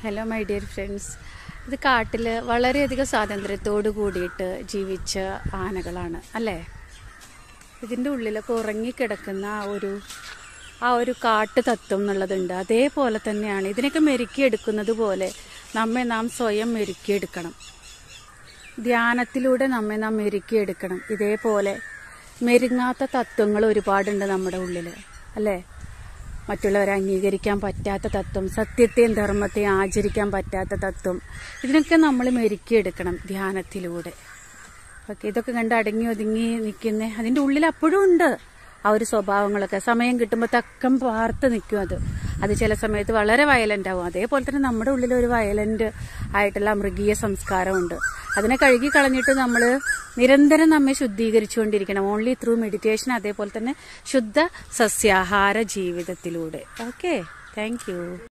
hello my dear friends ഇത് കാട്ടിൽ വളരെയധികം സ്വാതന്ത്ര്യത്തോട് കൂടിയിട്ട് ജീവിച്ച ആനകളാണ് അല്ലേ ഇതിൻ്റെ ഉള്ളിലൊക്കെ ഉറങ്ങിക്കിടക്കുന്ന ആ ഒരു ആ ഒരു കാട്ടു തത്വം എന്നുള്ളതുണ്ട് അതേപോലെ തന്നെയാണ് ഇതിനൊക്കെ മെരുക്കിയെടുക്കുന്നത് പോലെ നമ്മെ നാം സ്വയം മെരുക്കിയെടുക്കണം ധ്യാനത്തിലൂടെ നമ്മെ നാം മെരുക്കിയെടുക്കണം ഇതേപോലെ മെരുങ്ങാത്ത തത്വങ്ങൾ ഒരുപാടുണ്ട് നമ്മുടെ ഉള്ളിൽ അല്ലേ മറ്റുള്ളവരെ അംഗീകരിക്കാൻ പറ്റാത്ത തത്വം സത്യത്തെയും ധർമ്മത്തെയും ആചരിക്കാൻ പറ്റാത്ത തത്വം ഇതിനൊക്കെ നമ്മൾ മെരുക്കിയെടുക്കണം ധ്യാനത്തിലൂടെ ഓക്കെ ഇതൊക്കെ കണ്ട് അടങ്ങി ഒതുങ്ങി നിൽക്കുന്ന അതിൻ്റെ ഉള്ളിൽ അപ്പോഴും ഉണ്ട് ആ ഒരു സ്വഭാവങ്ങളൊക്കെ സമയം കിട്ടുമ്പോൾ തക്കം പാർത്ത് നിൽക്കും അത് അത് ചില സമയത്ത് വളരെ വയലൻ്റ് ആവും അതേപോലെ തന്നെ നമ്മുടെ ഉള്ളിൽ ഒരു വയലൻ്റ് ആയിട്ടുള്ള മൃഗീയ സംസ്കാരമുണ്ട് അതിനെ കഴുകി കളഞ്ഞിട്ട് നമ്മൾ നിരന്തരം നമ്മെ ശുദ്ധീകരിച്ചുകൊണ്ടിരിക്കണം ഓൺലി ത്രൂ മെഡിറ്റേഷൻ അതേപോലെ തന്നെ ശുദ്ധ സസ്യാഹാര ജീവിതത്തിലൂടെ ഓക്കെ താങ്ക്